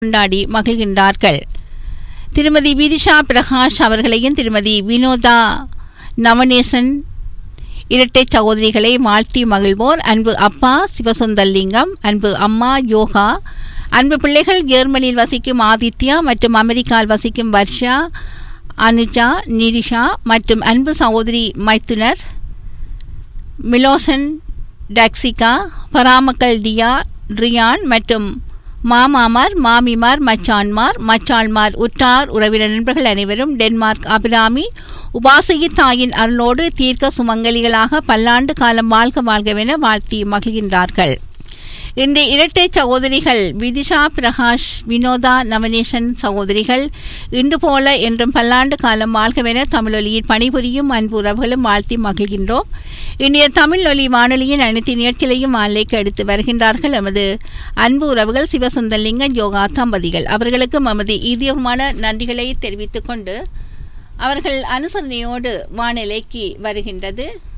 கொண்டாடி மகிழ்கின்றார்கள் திருமதி விதிஷா பிரகாஷ் அவர்களையும் திருமதி வினோதா நவநேசன் இரட்டை சகோதரிகளை வாழ்த்தி மகிழ்வோர் அன்பு அப்பா சிவசுந்தர்லிங்கம் அன்பு அம்மா யோகா அன்பு பிள்ளைகள் ஜெர்மனியில் வசிக்கும் ஆதித்யா மற்றும் அமெரிக்காவில் வசிக்கும் வர்ஷா அனுஜா நிரிஷா மற்றும் அன்பு சகோதரி மைத்துனர் மிலோசன் டாக்ஸிகா பராமக்கல் டியா ரியான் மற்றும் மாமாமார் மாமிமார் மச்சான்மார் மச்சான்மார் உற்றார் உறவினர் நண்பர்கள் அனைவரும் டென்மார்க் அபிராமி உபாசகி தாயின் அருளோடு தீர்க்க சுமங்கலிகளாக பல்லாண்டு காலம் வாழ்க வாழ்கவென வாழ்த்தி மகிழ்கின்றார்கள் இன்று இரட்டை சகோதரிகள் விதிஷா பிரகாஷ் வினோதா நவநேசன் சகோதரிகள் இன்று போல என்றும் பல்லாண்டு காலம் வாழ்கவென தமிழொலியில் பணிபுரியும் அன்பு உறவுகளும் வாழ்த்தி மகிழ்கின்றோம் இன்றைய தமிழொலி வானொலியின் அனைத்து நிகழ்ச்சிகளையும் மாலைக்கு எடுத்து வருகின்றார்கள் எமது அன்பு உறவுகள் சிவசுந்தர்லிங்க யோகா தம்பதிகள் அவர்களுக்கும் எமது இதயமான நன்றிகளை தெரிவித்துக் கொண்டு அவர்கள் அனுசரணையோடு வானிலைக்கு வருகின்றது